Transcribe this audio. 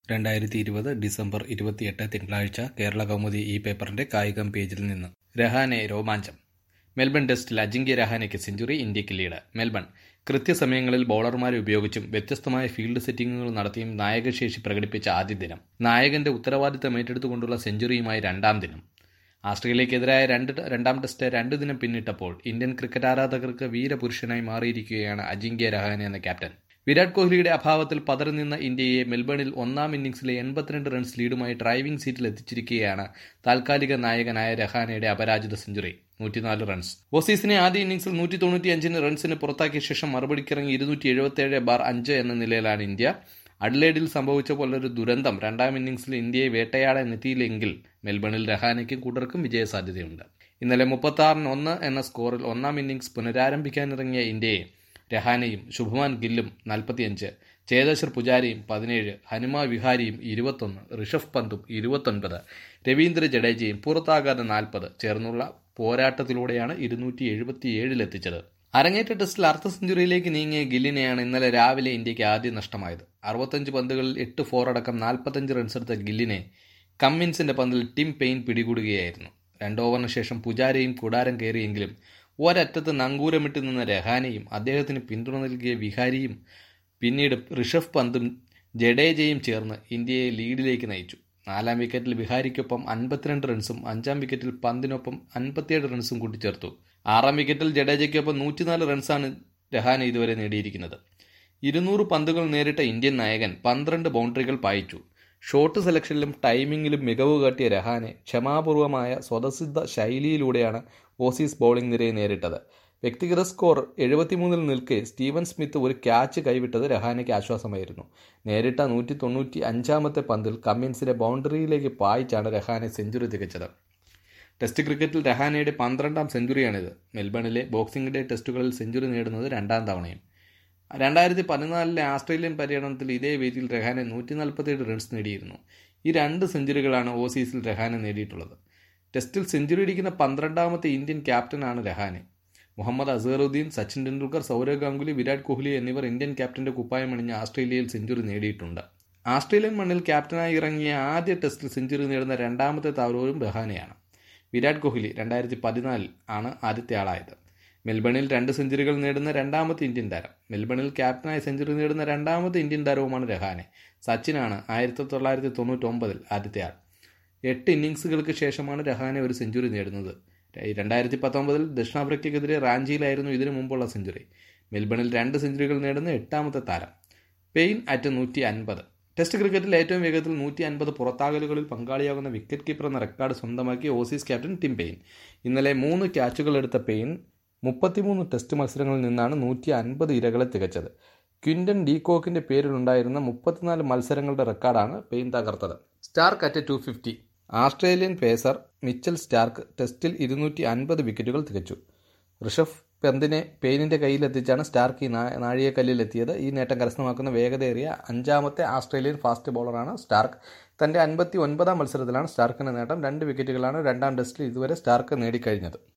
രണ്ടായിരത്തി ഇരുപത് ഡിസംബർ ഇരുപത്തിയെട്ട് തിങ്കളാഴ്ച കേരള കൗമുദി ഈ പേപ്പറിന്റെ കായികം പേജിൽ നിന്ന് രഹാനെ രോമാഞ്ചം മെൽബൺ ടെസ്റ്റിൽ അജിങ്ക്യ രഹാനെയ്ക്ക് സെഞ്ചുറി ഇന്ത്യക്ക് ലീഡ് മെൽബൺ കൃത്യസമയങ്ങളിൽ ബൌളർമാരെ ഉപയോഗിച്ചും വ്യത്യസ്തമായ ഫീൽഡ് സെറ്റിംഗുകൾ നടത്തിയും നായകശേഷി പ്രകടിപ്പിച്ച ആദ്യ ദിനം നായകന്റെ ഉത്തരവാദിത്തം ഏറ്റെടുത്തുകൊണ്ടുള്ള സെഞ്ചുറിയുമായി രണ്ടാം ദിനം ആസ്ട്രേലിയക്കെതിരായ രണ്ട് രണ്ടാം ടെസ്റ്റ് രണ്ട് ദിനം പിന്നിട്ടപ്പോൾ ഇന്ത്യൻ ക്രിക്കറ്റ് ആരാധകർക്ക് വീരപുരുഷനായി മാറിയിരിക്കുകയാണ് അജിങ്ക്യ രഹാനെ എന്ന ക്യാപ്റ്റൻ വിരാട് കോഹ്ലിയുടെ അഭാവത്തിൽ പതറിനിന്ന ഇന്ത്യയെ മെൽബണിൽ ഒന്നാം ഇന്നിംഗ്സിലെ എൺപത്തിരണ്ട് റൺസ് ലീഡുമായി ഡ്രൈവിംഗ് സീറ്റിൽ എത്തിച്ചിരിക്കുകയാണ് താൽക്കാലിക നായകനായ രഹാനയുടെ അപരാജിത സെഞ്ചുറി നൂറ്റിനാല് റൺസ് ഓസീസിനെ ആദ്യ ഇന്നിംഗ്സിൽ നൂറ്റി തൊണ്ണൂറ്റിയഞ്ചിന് റൺസിന് പുറത്താക്കിയ ശേഷം മറുപടിക്കിറങ്ങി ഇരുന്നൂറ്റി എഴുപത്തിയേഴ് ബാർ അഞ്ച് എന്ന നിലയിലാണ് ഇന്ത്യ അഡ്ലേഡിൽ സംഭവിച്ച പോലൊരു ദുരന്തം രണ്ടാം ഇന്നിംഗ്സിൽ ഇന്ത്യയെ വേട്ടയാടാൻ എത്തിയില്ലെങ്കിൽ മെൽബണിൽ രഹാനയ്ക്കും കൂട്ടർക്കും വിജയസാധ്യതയുണ്ട് ഇന്നലെ മുപ്പത്തി ഒന്ന് എന്ന സ്കോറിൽ ഒന്നാം ഇന്നിംഗ്സ് പുനരാരംഭിക്കാനിറങ്ങിയ ഇന്ത്യയെ രഹാനയും ശുഭമാൻ ഗില്ലും നാൽപ്പത്തിയഞ്ച് ചേതേശ്വർ പുജാരിയും പതിനേഴ് ഹനുമ വിഹാരിയും ഇരുപത്തൊന്ന് ഋഷഭ് പന്തും ഇരുപത്തൊൻപത് രവീന്ദ്ര ജഡേജയും പുറത്താകാതെ നാൽപ്പത് ചേർന്നുള്ള പോരാട്ടത്തിലൂടെയാണ് ഇരുന്നൂറ്റി എഴുപത്തിയേഴിലെത്തിച്ചത് അരങ്ങേറ്റ ടെസ്റ്റിൽ അർദ്ധ സെഞ്ചുറിയിലേക്ക് നീങ്ങിയ ഗില്ലിനെയാണ് ഇന്നലെ രാവിലെ ഇന്ത്യക്ക് ആദ്യം നഷ്ടമായത് അറുപത്തഞ്ച് പന്തുകളിൽ എട്ട് ഫോർ അടക്കം നാൽപ്പത്തഞ്ച് റൺസെടുത്ത ഗില്ലിനെ കമ്മിൻസിന്റെ പന്തിൽ ടിം പെയിൻ പിടികൂടുകയായിരുന്നു രണ്ട് ഓവറിന് ശേഷം പുജാരയും കൂടാരം കയറിയെങ്കിലും ഒരറ്റത്ത് നങ്കൂരമിട്ട് നിന്ന രഹാനെയും അദ്ദേഹത്തിന് പിന്തുണ നൽകിയ വിഹാരിയും പിന്നീട് ഋഷഭ് പന്തും ജഡേജയും ചേർന്ന് ഇന്ത്യയെ ലീഡിലേക്ക് നയിച്ചു നാലാം വിക്കറ്റിൽ വിഹാരിക്കൊപ്പം അൻപത്തിരണ്ട് റൺസും അഞ്ചാം വിക്കറ്റിൽ പന്തിനൊപ്പം അൻപത്തിയേഴ് റൺസും കൂട്ടിച്ചേർത്തു ആറാം വിക്കറ്റിൽ ജഡേജയ്ക്കൊപ്പം നൂറ്റിനാല് റൺസാണ് രഹാനെ ഇതുവരെ നേടിയിരിക്കുന്നത് ഇരുന്നൂറ് പന്തുകൾ നേരിട്ട ഇന്ത്യൻ നായകൻ പന്ത്രണ്ട് ബൗണ്ടറികൾ പായിച്ചു ഷോട്ട് സെലക്ഷനിലും ടൈമിങ്ങിലും മികവ് കാട്ടിയ രഹാനെ ക്ഷമാപൂർവമായ സ്വതസിദ്ധ ശൈലിയിലൂടെയാണ് ഓസീസ് ബൗളിംഗ് നിരയെ നേരിട്ടത് വ്യക്തിഗത സ്കോർ എഴുപത്തിമൂന്നിൽ നിൽക്കെ സ്റ്റീവൻ സ്മിത്ത് ഒരു ക്യാച്ച് കൈവിട്ടത് രഹാനയ്ക്ക് ആശ്വാസമായിരുന്നു നേരിട്ട നൂറ്റി തൊണ്ണൂറ്റി അഞ്ചാമത്തെ പന്തിൽ കമ്മിൻസിന്റെ ബൗണ്ടറിയിലേക്ക് പായിച്ചാണ് രഹാനെ സെഞ്ചുറി തികച്ചത് ടെസ്റ്റ് ക്രിക്കറ്റിൽ രഹാനയുടെ പന്ത്രണ്ടാം സെഞ്ചുറിയാണിത് മെൽബണിലെ ബോക്സിംഗ് ഡേ ടെസ്റ്റുകളിൽ സെഞ്ചുറി നേടുന്നത് രണ്ടാം തവണയും രണ്ടായിരത്തി പതിനാലിലെ ആസ്ട്രേലിയൻ പര്യടനത്തിൽ ഇതേ വേദിയിൽ രഹാനെ നൂറ്റി നാൽപ്പത്തിയേഴ് റൺസ് നേടിയിരുന്നു ഈ രണ്ട് സെഞ്ചുറികളാണ് ഓസീസിൽ രഹാനെ നേടിയിട്ടുള്ളത് ടെസ്റ്റിൽ സെഞ്ചുറി അടിക്കുന്ന പന്ത്രണ്ടാമത്തെ ഇന്ത്യൻ ക്യാപ്റ്റനാണ് രഹാനെ മുഹമ്മദ് അസറുദ്ദീൻ സച്ചിൻ ടെണ്ടുൽക്കർ സൗരവ് ഗാംഗുലി വിരാട് കോഹ്ലി എന്നിവർ ഇന്ത്യൻ ക്യാപ്റ്റന്റെ കുപ്പായമണിഞ്ഞ് ആസ്ട്രേലിയയിൽ സെഞ്ചുറി നേടിയിട്ടുണ്ട് ആസ്ട്രേലിയൻ മണ്ണിൽ ക്യാപ്റ്റനായി ഇറങ്ങിയ ആദ്യ ടെസ്റ്റിൽ സെഞ്ചുറി നേടുന്ന രണ്ടാമത്തെ താരവും രഹാനെയാണ് വിരാട് കോഹ്ലി രണ്ടായിരത്തി പതിനാലിൽ ആണ് ആദ്യത്തെ ആളായത് മെൽബണിൽ രണ്ട് സെഞ്ചുറികൾ നേടുന്ന രണ്ടാമത്തെ ഇന്ത്യൻ താരം മെൽബണിൽ ക്യാപ്റ്റനായി സെഞ്ചുറി നേടുന്ന രണ്ടാമത്തെ ഇന്ത്യൻ താരവുമാണ് രഹാനെ സച്ചിനാണ് ആയിരത്തി തൊള്ളായിരത്തി തൊണ്ണൂറ്റൊമ്പതിൽ ആദ്യത്തെ ആൾ എട്ട് ഇന്നിങ്സുകൾക്ക് ശേഷമാണ് രഹാനെ ഒരു സെഞ്ചുറി നേടുന്നത് രണ്ടായിരത്തി പത്തൊമ്പതിൽ ദക്ഷിണാഫ്രിക്കയ്ക്കെതിരെ റാഞ്ചിയിലായിരുന്നു ഇതിനു മുമ്പുള്ള സെഞ്ചുറി മെൽബണിൽ രണ്ട് സെഞ്ചുറികൾ നേടുന്ന എട്ടാമത്തെ താരം പെയിൻ അറ്റ് നൂറ്റി അൻപത് ടെസ്റ്റ് ക്രിക്കറ്റിൽ ഏറ്റവും വേഗത്തിൽ നൂറ്റി അൻപത് പുറത്താകലുകളിൽ പങ്കാളിയാകുന്ന വിക്കറ്റ് കീപ്പർ എന്ന റെക്കോർഡ് സ്വന്തമാക്കിയ ഓസീസ് ക്യാപ്റ്റൻ ടിം പെയിൻ ഇന്നലെ മൂന്ന് ക്യാച്ചുകൾ എടുത്ത പെയിൻ മുപ്പത്തിമൂന്ന് ടെസ്റ്റ് മത്സരങ്ങളിൽ നിന്നാണ് നൂറ്റി അൻപത് ഇരകളെ തികച്ചത് ക്വിൻറ്റൻ ഡീകോക്കിന്റെ പേരിലുണ്ടായിരുന്ന മുപ്പത്തിനാല് മത്സരങ്ങളുടെ റെക്കോർഡാണ് പെയിൻ തകർത്തത് Starc at two fifty Australian pacer Mitchell Starc test ഇരുന്നൂറ്റി അൻപത് വിക്കറ്റുകൾ തികച്ചു ഋഷഭ് പന്തിനെ പെയിനിന്റെ കയ്യിലെത്തിച്ചാണ് സ്റ്റാർക്ക് ഈ നാഴികക്കല്ലിലെത്തിയത് ഈ നേട്ടം കരസ്ഥമാക്കുന്ന വേഗതയേറിയ അഞ്ചാമത്തെ ആസ്ട്രേലിയൻ ഫാസ്റ്റ് ബോളറാണ് സ്റ്റാർക്ക് തന്റെ അൻപത്തി ഒൻപതാം മത്സരത്തിലാണ് സ്റ്റാർക്കിന്റെ നേട്ടം രണ്ട് വിക്കറ്റുകളാണ് രണ്ടാം ടെസ്റ്റിൽ ഇതുവരെ സ്റ്റാർക്ക് നേടിക്കഴിഞ്ഞത്